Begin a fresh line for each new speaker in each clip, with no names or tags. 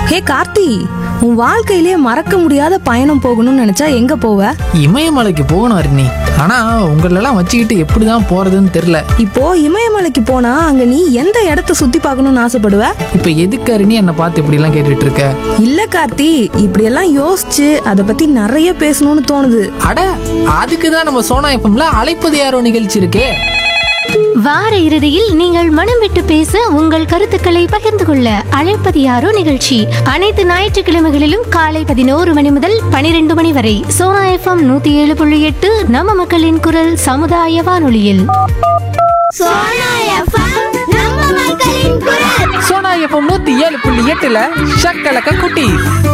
ஹே கார்த்தி உன் வாழ்க்கையிலே மறக்க முடியாத பயணம் போகணும்னு நினைச்சா எங்க போவ
இமயமலைக்கு போகணும் அருணி ஆனா உங்களெல்லாம் வச்சுக்கிட்டு எப்படிதான் போறதுன்னு தெரியல
இப்போ இமயமலைக்கு போனா அங்க நீ எந்த இடத்த சுத்தி பார்க்கணும்னு ஆசைப்படுவ
இப்ப எதுக்கு அருணி என்னை பார்த்து இப்படி எல்லாம் கேட்டுட்டு இருக்க
இல்ல கார்த்தி இப்படியெல்லாம் யோசிச்சு அதை பத்தி நிறைய பேசணும்னு தோணுது
அட அதுக்கு தான் நம்ம சோனா எஃப்எம்ல அழைப்பது யாரோ நிகழ்ச்சி இருக்கே
வார இறுதியில் நீங்கள் மனம் விட்டு பேச உங்கள் கருத்துக்களை பகிர்ந்து கொள்ள அழைப்பது யாரோ நிகழ்ச்சி அனைத்து ஞாயிற்றுக்கிழமைகளிலும் காலை பதினோரு மணி முதல் பனிரெண்டு மணி வரை சோனா எஃப்எம் நூத்தி ஏழு புள்ளி எட்டு நம்ம மக்களின் குரல் சமுதாய வானொலியில்
சோனா எஃப்எம் நம்ம மக்களின் குரல்
சோனா எஃப்எம் நூத்தி ஏழு புள்ளி எட்டுல ஷக்கலக்க குட்டி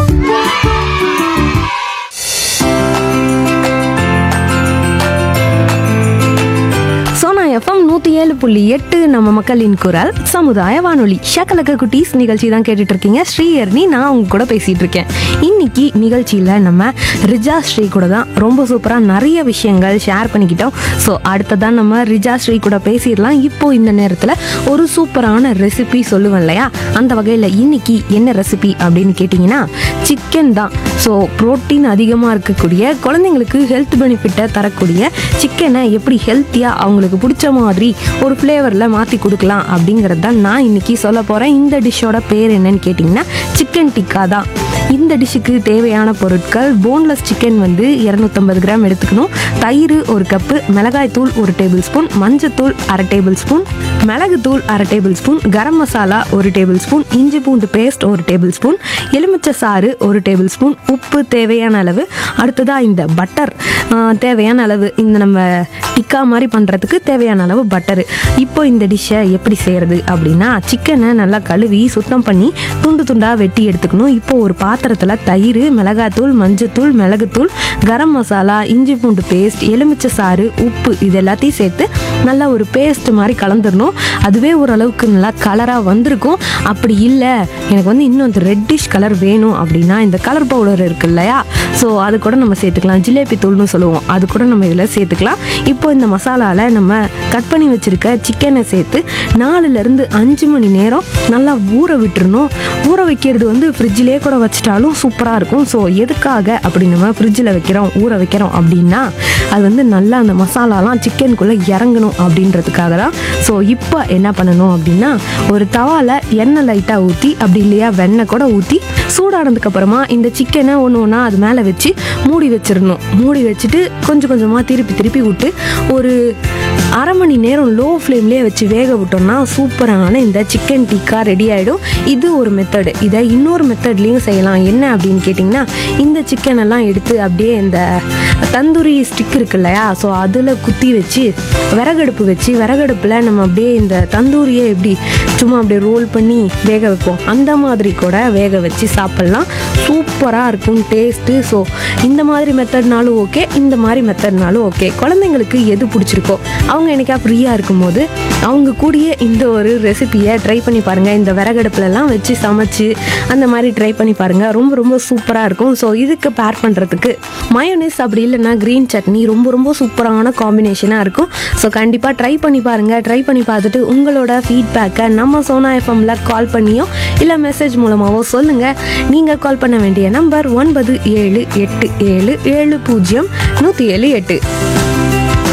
சோனா எஃப்எம் நூத்தி ஏழு புள்ளி எட்டு நம்ம மக்களின் குரல் சமுதாய வானொலி ஷக்கலக்க குட்டீஸ் நிகழ்ச்சி தான் கேட்டுட்டு இருக்கீங்க ஸ்ரீஹர்னி நான் உங்க கூட பேசிட்டு இருக்கேன் இன்னைக்கு நிகழ்ச்சியில நம்ம ரிஜா ஸ்ரீ கூட தான் ரொம்ப சூப்பரா நிறைய விஷயங்கள் ஷேர் பண்ணிக்கிட்டோம் ஸோ அடுத்ததான் நம்ம ரிஜா ஸ்ரீ கூட பேசிடலாம் இப்போ இந்த நேரத்துல ஒரு சூப்பரான ரெசிபி சொல்லுவேன் இல்லையா அந்த வகையில் இன்னைக்கு என்ன ரெசிபி அப்படின்னு கேட்டிங்கன்னா சிக்கன் தான் ஸோ புரோட்டீன் அதிகமாக இருக்கக்கூடிய குழந்தைங்களுக்கு ஹெல்த் பெனிஃபிட்டை தரக்கூடிய சிக்கனை எப்படி ஹெல்த்தியாக அவங்களுக்கு பிடிச்ச மாதிரி ஒரு ஃப்ளேவரில் மாற்றி கொடுக்கலாம் அப்படிங்கிறது தான் நான் இன்னைக்கு சொல்ல போகிறேன் இந்த டிஷ்ஷோட பேர் என்னன்னு கேட்டிங்கன்னா சிக்கன் டிக்கா தான் இந்த டிஷ்ஷுக்கு தேவையான பொருட்கள் போன்லெஸ் சிக்கன் வந்து இரநூத்தம்பது கிராம் எடுத்துக்கணும் தயிர் ஒரு கப்பு மிளகாய் தூள் ஒரு டேபிள் ஸ்பூன் மஞ்சத்தூள் அரை டேபிள் ஸ்பூன் மிளகுத்தூள் அரை டேபிள் ஸ்பூன் கரம் மசாலா ஒரு டேபிள் ஸ்பூன் இஞ்சி பூண்டு பேஸ்ட் ஒரு டேபிள் ஸ்பூன் எலுமிச்சை சாறு ஒரு டேபிள் ஸ்பூன் உப்பு தேவையான அளவு அடுத்ததாக இந்த பட்டர் தேவையான அளவு இந்த நம்ம டிக்கா மாதிரி பண்ணுறதுக்கு தேவையான அளவு பட்டரு இப்போ இந்த டிஷ்ஷை எப்படி செய்கிறது அப்படின்னா சிக்கனை நல்லா கழுவி சுத்தம் பண்ணி துண்டு துண்டாக வெட்டி எடுத்துக்கணும் இப்போ ஒரு பாத்திரத்தில் தயிர் மிளகாத்தூள் மஞ்சத்தூள் மிளகுத்தூள் கரம் மசாலா இஞ்சி பூண்டு பேஸ்ட் எலுமிச்சை சாறு உப்பு இது எல்லாத்தையும் சேர்த்து நல்லா ஒரு பேஸ்ட் மாதிரி கலந்துடணும் அதுவே ஓரளவுக்கு நல்லா கலராக வந்திருக்கும் அப்படி இல்லை எனக்கு வந்து இன்னும் அந்த ரெட்டிஷ் கலர் வேணும் அப்படின்னா இந்த கலர் பவுடர் இருக்கு இல்லையா ஸோ அது கூட நம்ம சேர்த்துக்கலாம் ஜிலேபி தூள்னு சொல்லுவோம் அது கூட நம்ம இதில் சேர்த்துக்கலாம் இப்போ இந்த மசாலாவில் நம்ம கட் பண்ணி வச்சுருக்க சிக்கனை சேர்த்து நாலுலேருந்து அஞ்சு மணி நேரம் நல்லா ஊற விட்டுறணும் ஊற வைக்கிறது வந்து ஃப்ரிட்ஜிலே கூட வச்சிட்டாலும் சூப்பராக இருக்கும் ஸோ எதுக்காக அப்படி நம்ம ஃப்ரிட்ஜில் வைக்கிறோம் ஊற வைக்கிறோம் அப்படின்னா அது வந்து நல்லா அந்த மசாலாலாம் சிக்கனுக்குள்ளே இறங்கணும் அப்படின்றதுக்காக தான் ஸோ இப்போ என்ன பண்ணணும் அப்படின்னா ஒரு தவாவில் எண்ணெய் லைட்டாக ஊற்றி அப்படி இல்லையா வெண்ணெய் கூட ஊற்றி சூடானதுக்கு அப்புறமா இந்த சிக்கனை ஒன்று ஒன்றா அது மேலே வச்சு மூடி வச்சிடணும் மூடி வச்சுட்டு கொஞ்சம் கொஞ்சமாக திருப்பி திருப்பி விட்டு ஒரு அரை மணி நேரம் லோ ஃப்ளேம்லேயே வச்சு வேக விட்டோம்னா சூப்பரான இந்த சிக்கன் டிக்கா ரெடி ஆகிடும் இது ஒரு மெத்தடு இதை இன்னொரு மெத்தட்லேயும் செய்யலாம் என்ன அப்படின்னு கேட்டிங்கன்னா இந்த சிக்கன் எல்லாம் எடுத்து அப்படியே இந்த தந்தூரி ஸ்டிக் இருக்கு இல்லையா ஸோ அதில் குத்தி வச்சு விறகடுப்பு வச்சு விறகடுப்பில் நம்ம அப்படியே இந்த தந்தூரியை எப்படி சும்மா அப்படியே ரோல் பண்ணி வேக வைப்போம் அந்த மாதிரி கூட வேக வச்சு சாப்பிட்லாம் சூப்பராக இருக்கும் டேஸ்ட்டு ஸோ இந்த மாதிரி மெத்தட்னாலும் ஓகே இந்த மாதிரி மெத்தட்னாலும் ஓகே குழந்தைங்களுக்கு எது பிடிச்சிருக்கோ அவங்க என்னைக்கா ஃப்ரீயாக இருக்கும்போது அவங்க கூடயே இந்த ஒரு ரெசிபியை ட்ரை பண்ணி பாருங்கள் இந்த விறகடுப்புலலாம் வச்சு சமைச்சு அந்த மாதிரி ட்ரை பண்ணி பாருங்கள் ரொம்ப ரொம்ப சூப்பராக இருக்கும் ஸோ இதுக்கு பேர் பண்ணுறதுக்கு மயோனிஸ் அப்படி இல்லைன்னா க்ரீன் சட்னி ரொம்ப ரொம்ப சூப்பரான காம்பினேஷனாக இருக்கும் ஸோ கண்டிப்பாக ட்ரை பண்ணி பாருங்கள் ட்ரை பண்ணி பார்த்துட்டு உங்களோட ஃபீட்பேக்கை நம்ம சோனா எஃப்எம்ல கால் பண்ணியோ இல்லை மெசேஜ் மூலமாகவோ சொல்லுங்கள் நீங்கள் கால் பண்ண வேண்டிய நம்பர் ஒன்பது ஏழு எட்டு ஏழு ஏழு பூஜ்ஜியம் நூற்றி ஏழு எட்டு